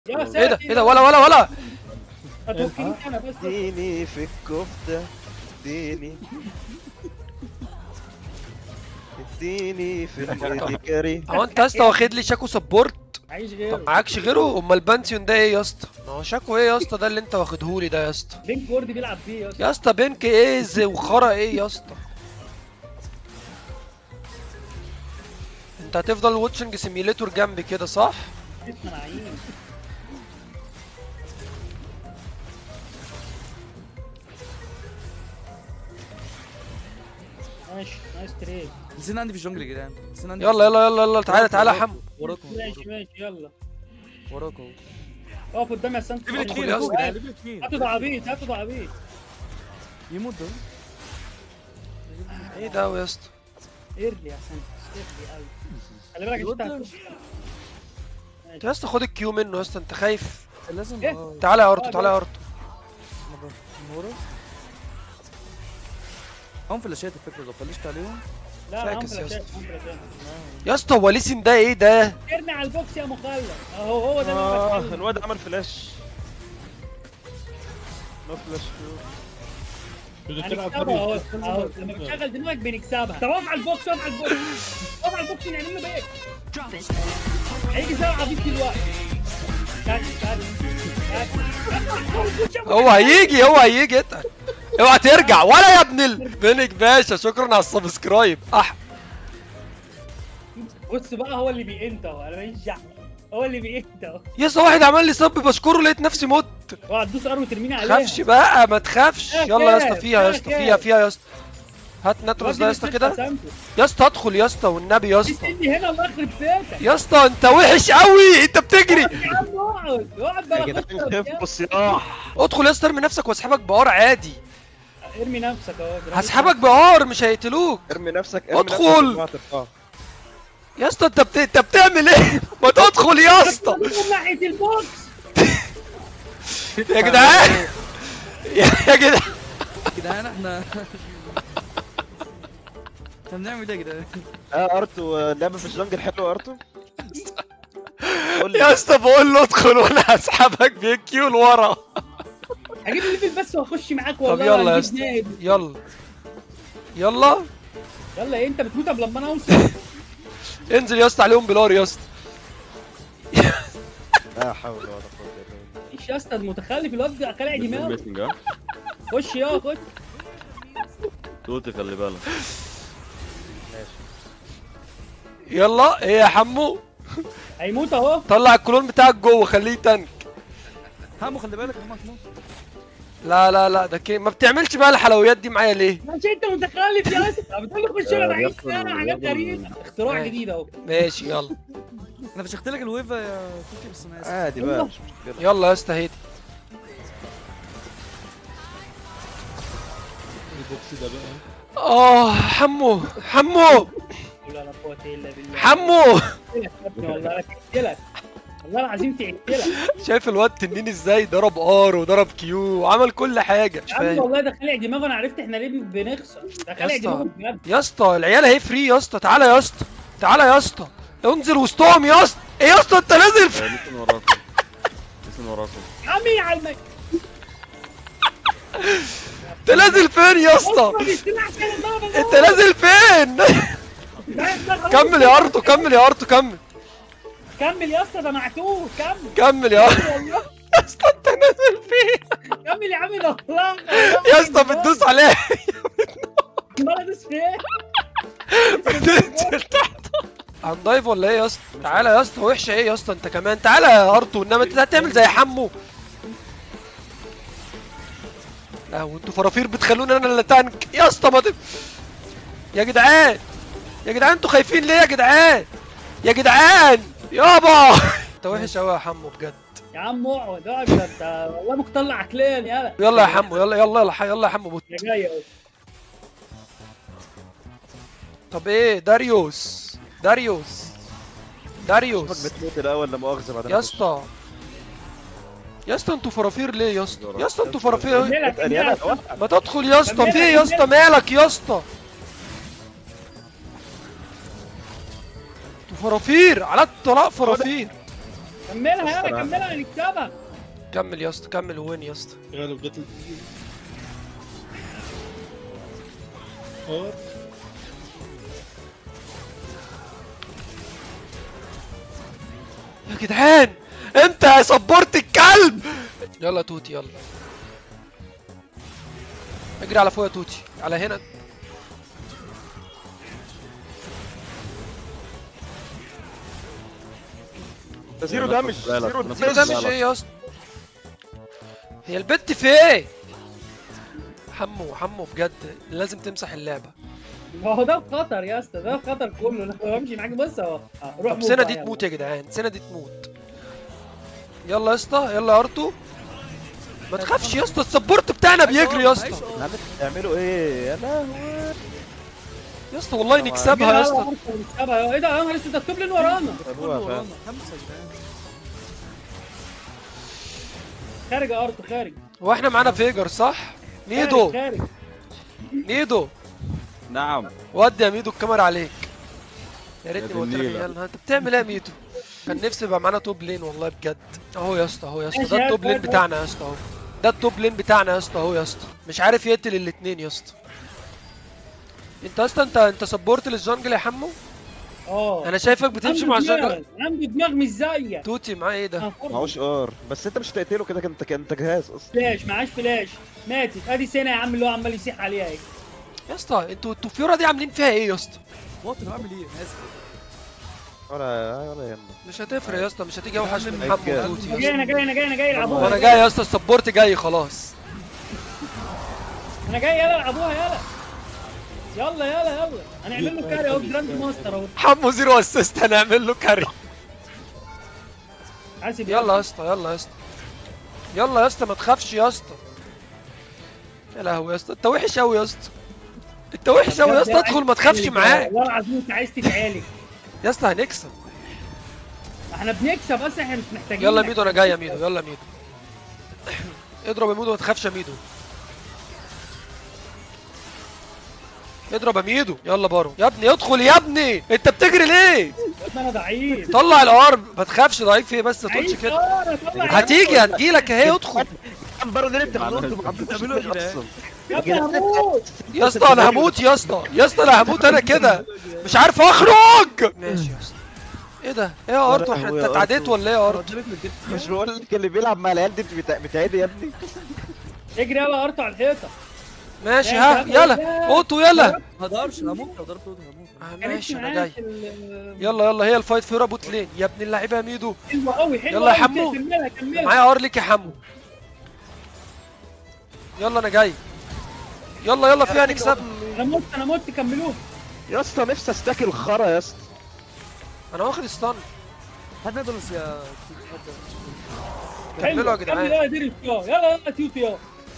يا ساتر ايه ده ايه ده ولا ولا ولا هتوكلني انا بس اديني في الكفتة اديني اديني في الكاري هو انت يا اسطى واخد لي شاكو سبورت عايش طب غيره معاكش غيره امال البانسيون ده ايه يا اسطى ما هو شاكو ايه يا اسطى ده اللي انت واخدهولي ده يا اسطى بينك وورد بيلعب فيه يا اسطى يا اسطى بينك ايه ز- وخرا ايه يا اسطى انت هتفضل واتشنج سيميليتور جنبي كده صح اسمع نعيم ماشي نايس تريد السن عندي في الجنجل يا جدعان السن عندي يلا يلا يلا يلا تعالى تعالى يا حمو وراكم ماشي ماشي يلا وراكم اقف قدامي يا سانت ليفل ادخل اتنين يا فوق اسطى. يا ليفل اتنين هاتوا ضعبيط هاتوا ضعبيط يموت ده ايه ده يا اسطى ايرلي يا سانت ايرلي قوي خلي بالك انت يقدر. هتخش. انت يا اسطى خد الكيو منه يا اسطى انت خايف لازم إيه؟ اه تعالى يا ارتو تعالى يا ارتو مرة. من ورا هم فلاشات الفكرة لو فلشت عليهم لا لا هم فاكس يا فلاشات هم فلاشات يا اسطى هو ليسن ده ايه ده ارمي على البوكس يا مخلص اهو هو ده اللي اه انا بتكلم الواد عمل فلاش نو فلاش هنكسبها اهو اهو لما بتشغل دماغك بنكسبها طب اقف على البوكس اقف على البوكس اقف على البوكس نعمل له بايه؟ هيجي سبب عبيط دلوقتي كاتش كاتش كاتش هو هيجي هو هيجي اتقل اوعى ترجع ولا يا ابن ال... بينك باشا شكرا على السبسكرايب اح بص بقى هو اللي بينت اهو انا ماليش دعوه هو اللي بينت اهو يا اسطى واحد عمل لي صب بشكره لقيت نفسي مت اوعى تدوس ار وترميني عليها خافش بقى ما تخافش يا يلا يا اسطى كاف، فيها يا يا اسطى كاف. فيها فيها يا اسطى هات نتروس ده يا اسطى كده يا اسطى ادخل يا اسطى والنبي يا اسطى استني هنا الله يخرب بيتك يا اسطى انت وحش قوي انت بتجري يا عم اقعد اقعد يا بقى جدعان خف الصياح ادخل يا اسطى ارمي نفسك واسحبك بار عادي ارمي نفسك اهو هسحبك بار مش هيقتلوك ارمي نفسك ارمي نفسك ادخل. اوعى ترفعه. يا اسطى انت بت... انت بتعمل ايه ما تدخل يا اسطى من ناحيه البوكس يا جدعان يا يا جدعان يا جدعان احنا احنا بنعمل ايه يا جدعان؟ اه ارتو آه، لعبه في الجنجل حلو يا ارتو قول يا لي اسطى بقول له ادخل وانا هسحبك بالكيو لورا هجيب الليفل بس واخش معاك طب والله يلا يا هنجيب اسطى نائب. يلا يلا يلا ايه انت بتموت قبل لما انا اوصل انزل يا اسطى عليهم بلار يا اسطى لا حول ولا قوه الا بالله ايش يا اسطى المتخلف الواد ده خلع دماغه ميسنج ها خش يا خش توتي خلي بالك يلا ايه يا حمو هيموت اهو طلع الكلون بتاعك جوه خليه تانك همو خلي بالك همك موت لا لا لا ده كي ما بتعملش بقى الحلويات دي معايا ليه مش انت متخلف يا اسطى بتقول لي خش انا آه، بعيد يلا، سنه حاجات يلا. غريبه اختراع ماشي. جديد اهو ماشي يلا انا فشخت لك الويفا يا كوكي بس انا اسف عادي بقى مش مشكله يلا يا اسطى هيدي البوكس ده بقى اه حمو حمو لا لا قوه الا بالله حمو تعبت يا ابني والله انا تعبت لك والله العظيم تعبت لك شايف الواد تنين ازاي ضرب ار وضرب كيو وعمل كل حاجه مش يا عم فاهم والله ده خلع دماغه انا عرفت احنا ليه بنخسر ده خلع اسطى. دماغه بجد يا اسطى العيال اهي فري يا اسطى تعالى يا اسطى تعالى يا اسطى انزل وسطهم يا اسطى ايه يا اسطى انت نازل في... آه، لسن وراكم لسن وراكم يا عمي على المك انت نازل فين يا اسطى انت نازل فين كمل يا ارتو كمل يا ارتو كمل كمل يا اسطى ده معتوه كمل كمل يا ارتو والله يا اسطى انت نازل فين كمل يا عم ده والله يا اسطى بتدوس عليه امال ادوس فين بتنزل تحت هندايف ولا ايه يا اسطى تعالى يا اسطى وحشه ايه يا اسطى انت كمان تعالى يا ارتو انما انت هتعمل زي حمو لا وانتوا فرافير بتخلوني انا اللي تانك يا اسطى ما تب... يا جدعان يا جدعان انتوا خايفين ليه يا جدعان يا جدعان يابا انت وحش قوي يا حمو بجد يا عم اقعد اقعد ده انت والله مطلع عقليا يالا يلا يا حمو يلا يلا يلا يلا يا حمو بوت يا جاي اهو طب ايه داريوس داريوس داريوس شوفك بتموت الاول لا مؤاخذه بعدين يا أخش. اسطى يا اسطى انتوا فرافير ليه يا اسطى يا اسطى انتوا فرافير مالك اتقل يلا مالك؟ توقف. ما تدخل يا اسطى في ايه يا اسطى مالك يا اسطى انتوا فرافير على الطلاق فرافير كملها يلا كملها نكسبها كمل يا اسطى كمل وين يا اسطى غالب جت اه يا جدعان انت يا سبورت الكلب يلا يا توتي يلا اجري على فوق يا توتي على هنا ده زيرو دامج بالك، زيرو ناخد زيرو دامج ده مش بالك. ايه يا اسطى هي البت فين حمو حمو بجد لازم تمسح اللعبه ما هو ده خطر يا اسطى ده خطر كله انا بمشي معاك بص اهو آه، روح طب موف سنة بقى دي يلا. تموت يا جدعان سنة دي تموت يلا يا اسطى يلا يا ارتو ما تخافش يا اسطى السبورت بتاعنا بيجري يا اسطى تعملوا ايه يا لهوي يا اسطى والله طبعا. نكسبها يا اسطى يلا، نكسبها ايه ده يا نهار اسود ده التوب لين ورانا خدوها فعلا ورانا خمسة يا جدعان خارج يا ارتو خارج هو احنا معانا فيجر صح ميدو خارج خارج. ميدو نعم ودي يا ميدو الكاميرا عليك يا ريتني يا ما قلت لك دنيلة. يلا انت بتعمل ايه يا ميدو كان نفسي يبقى معانا توب لين والله بجد اهو يا اسطى اهو يا اسطى ماشي ده يا التوب لين اسطى. بتاعنا يا اسطى اهو ده التوب لين بتاعنا يا اسطى اهو يا اسطى مش عارف يقتل الاتنين يا اسطى انت يا اسطى انت انت سبورت للجونجل يا حمو اه انا شايفك بتمشي مع عنده الجونجل دماغ، عنده دماغ مش زيك توتي معاه ايه ده آه، معهوش ار بس انت مش هتقتله كده كده انت انت جهاز اصلا فلاش معاش فلاش ماتت ادي سنه يا عم اللي هو عمال يسيح عليها اهي يا اسطى انتوا انتوا فيورا دي عاملين فيها ايه يا اسطى وات انا بعمل ايه انا اسف ولا ولا يهمك مش هتفرق يا اسطى مش هتيجي اوحش من عم حمو جاي. وتوتي انا يا جاي اسطى. انا جاي انا جاي انا جاي العبوها وانا جاي يا اسطى السبورت جاي خلاص انا جاي يلا العبوها يلا يلا يلا يلا هنعمل له كاري اهو جراند ماستر اهو حمو زيرو اسيست هنعمل له كاري حاسب يلا يا اسطى يلا يا اسطى يلا يا اسطى ما تخافش يا اسطى يا لهوي يا اسطى انت وحش قوي يا اسطى انت وحش قوي يا اسطى ادخل ما تخافش معاك والله العظيم انت عايز تتعالج يا اسطى هنكسب احنا بنكسب بس احنا مش محتاجين يلا ميدو انا جاي يا ميدو يلا ميدو اضرب يا ميدو ما تخافش يا ميدو اضرب يا ميدو يلا بارو يا ابني ادخل يا ابني انت بتجري ليه انا ضعيف طلع الارم ما تخافش ضعيف ايه بس ما تقولش ضعيف كده اه انا طلع هتيجي هتجيلك اهي ادخل عم بره ده انت معلش. خلاص ما بتعملوا ايه يا جدعان؟ اصلا يا ابني هموت يا اسطى انا هموت يا اسطى يا اسطى انا هموت انا كده مش عارف اخرج ماشي يا اسطى ايه ده ايه يا ارتو احنا انت اتعديت ولا ايه يا ارتو قدامك من الجد مش بقول لك اللي بيلعب مع العيال دي بتع- بتعيد يا ابني اجري يلا ارتو على الحيطه ماشي ها يلا اوتو يلا ما اقدرش هموت لو ضربت اوضه هموت آه، ماشي انا جاي يلا يلا هي الفايت فيورا بوت لين يا ابن اللعيبه يا ميدو حلوه قوي حلوه يلا يا قوي. حمو. كملها كملها معايا ار ليك يا حمو يلا انا جاي يلا يلا فيها نكسب انا مت انا مت كملوه يا اسطى نفسي استاكل الخرا يا اسطى انا واخد ستان هات ندلس يا كملوا يا كمل جدعان يا ديري يلا يلا تيوتي يلا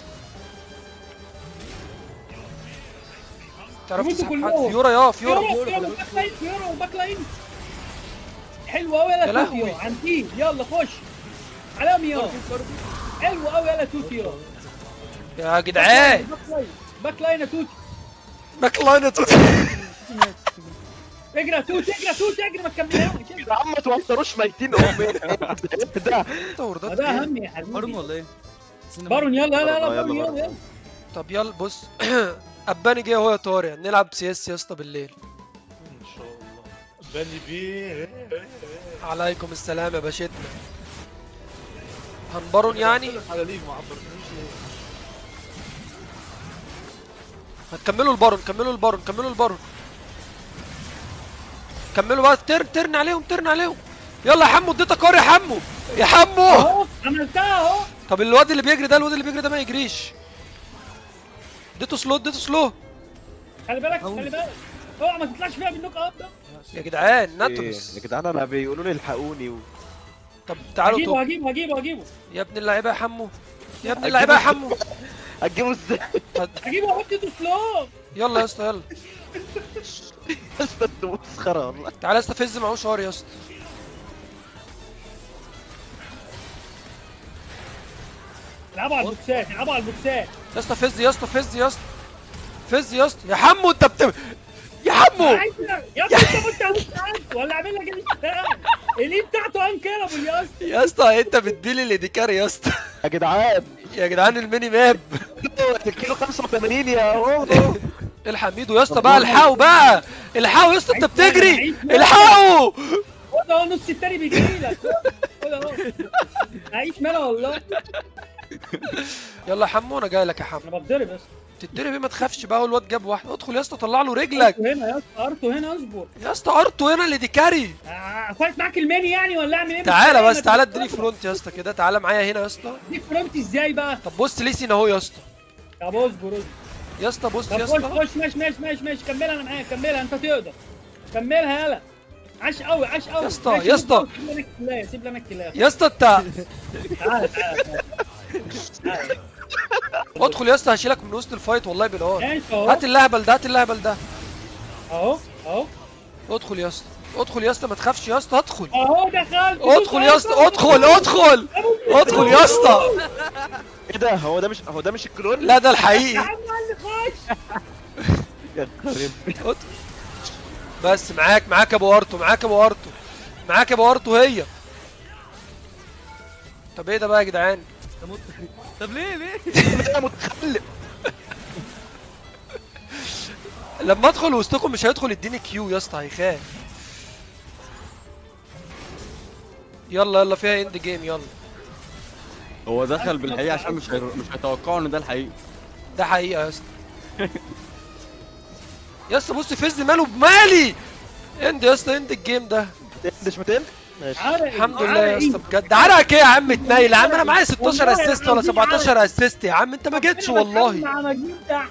تعرف يموتوا تسحب حد كلهم. فيورا يا فيورا فيورو فيورو باك لاين فيورو باك لاين حلو قوي يا يلا لهوي. توتيو عنتيه يلا خش علام يا حلو قوي يلا توتيو يا جدعان باك لاين باك لاين يا توتي باك لاين يا توتي اجري يا توتي اجري يا توتي اجري ما تكملهاش يا عم ما توتروش ميتين امي ده دور ده ده ايه اهم يا بارون حبيبي ولا ايه؟ استنى بارون يلا يلا يلا يلا، بارون يلا، يلا يلا طب يلا بص اباني جاي اهو يا طارق نلعب سي اس يا اسطى بالليل ان شاء الله بني بيه عليكم السلام يا باشتنا هنبرون يعني على ليه ما عبرتنيش ليه هتكملوا البارون كملوا البارون كملوا البارون كملوا بقى ترن ترن عليهم ترن عليهم يلا يا حمو اديتك كار يا حمو يا حمو اهو عملتها اهو طب الواد اللي بيجري ده الواد اللي بيجري ده ما يجريش اديته سلو اديته سلو خلي بالك خلي بالك اوعى ما تطلعش فيها بالنوك اب ده يا جدعان إيه، ناتروس يا جدعان انا بيقولوا لي الحقوني و... طب تعالوا هجيبه طب هجيبه هجيبه هجيبه يا ابن اللعيبه يا حمو يا ابن اللعيبه يا حمو هتجيبه ازاي هجيبه واحط ايده سلو يلا يا اسطى يلا يا اسطى انت مسخره والله تعالى استفز معه شعر يا اسطى العبوا على البوكسات العبوا على البوكسات يا اسطى فز يا اسطى فز يا اسطى فز يا اسطى يا حمو انت بت يا حمو عايز- يا ابني انت كنت هتساعد ولا اعمل لك ايه مش فاهم اللي بتاعته انكربل يا اسطى يا اسطى انت بتديلي الاديكار يا اسطى يا جدعان يا جدعان الميني ماب الكيلو 85 يا هو الحق ميدو يا اسطى بقى الحقوا بقى الحقوا يا اسطى انت بتجري الحقوا خد اهو النص التاني بيجي لك خد اهو عيش ملا والله يلا يا حمو انا جاي لك يا حمو انا بتضرب بس تتضرب ايه ما تخافش بقى والواد جاب واحد ادخل يا اسطى طلع له رجلك هنا يا اسطى ارتو هنا اصبر يا اسطى ارتو هنا اللي دي كاري آه، فايت معاك الماني يعني ولا اعمل ايه مش تعالى فاهم. بس تعالى اديني فرونت يا اسطى كده تعالى معايا هنا يا اسطى دي فرونت ازاي بقى طب بص ليسين اهو يا اسطى طب اصبر اصبر يا اسطى بص طب يا خش اسطى خش ماشي ماشي ماشي ماشي كملها انا معاك كملها انت تقدر كملها يلا عاش قوي عاش قوي يا اسطى، ماشي، يا اسطى. سيب لنا الكلاب سيب لنا الكلاب يا اسطى انت تعال تعال تعال. ادخل يا اسطى هشيلك من وسط الفايت والله بالهون ماشي اهو هات اللهبل ده هات اللهبل ده اهو اهو ادخل يا اسطى ادخل يا اسطى ما تخافش يا اسطى ادخل اهو دخلت ادخل يا اسطى ادخل ادخل ادخل يا اسطى ايه ده هو ده مش هو ده مش الكلون لا ده يا الحقيقي عم اللي خش يا خرب ادخل. بس معاك معاك ابو ارتو معاك ابو ارتو معاك ابو ارتو هي طب ايه ده بقى يا جدعان تموت طب ليه ليه انا متخلف لما ادخل وسطكم مش هيدخل يديني كيو يا اسطى هيخاف يلا يلا فيها اند جيم يلا هو دخل بالحقيقة عشان مش هيرو... مش هيتوقعوا ان ده الحقيقي ده حقيقة يا اسطى يا اسطى بص فيز ماله بمالي اند يا اسطى اند الجيم ده مش متل ماشي عرقي، الحمد لله يا عرقي. اسطى بجد عرقك ايه يا عم تنيل يا عم انا معايا 16 والله اسيست ولا العظيم 17 اسيست يا عم انت ما جيتش أنا والله بتكلم مع مجنون تحت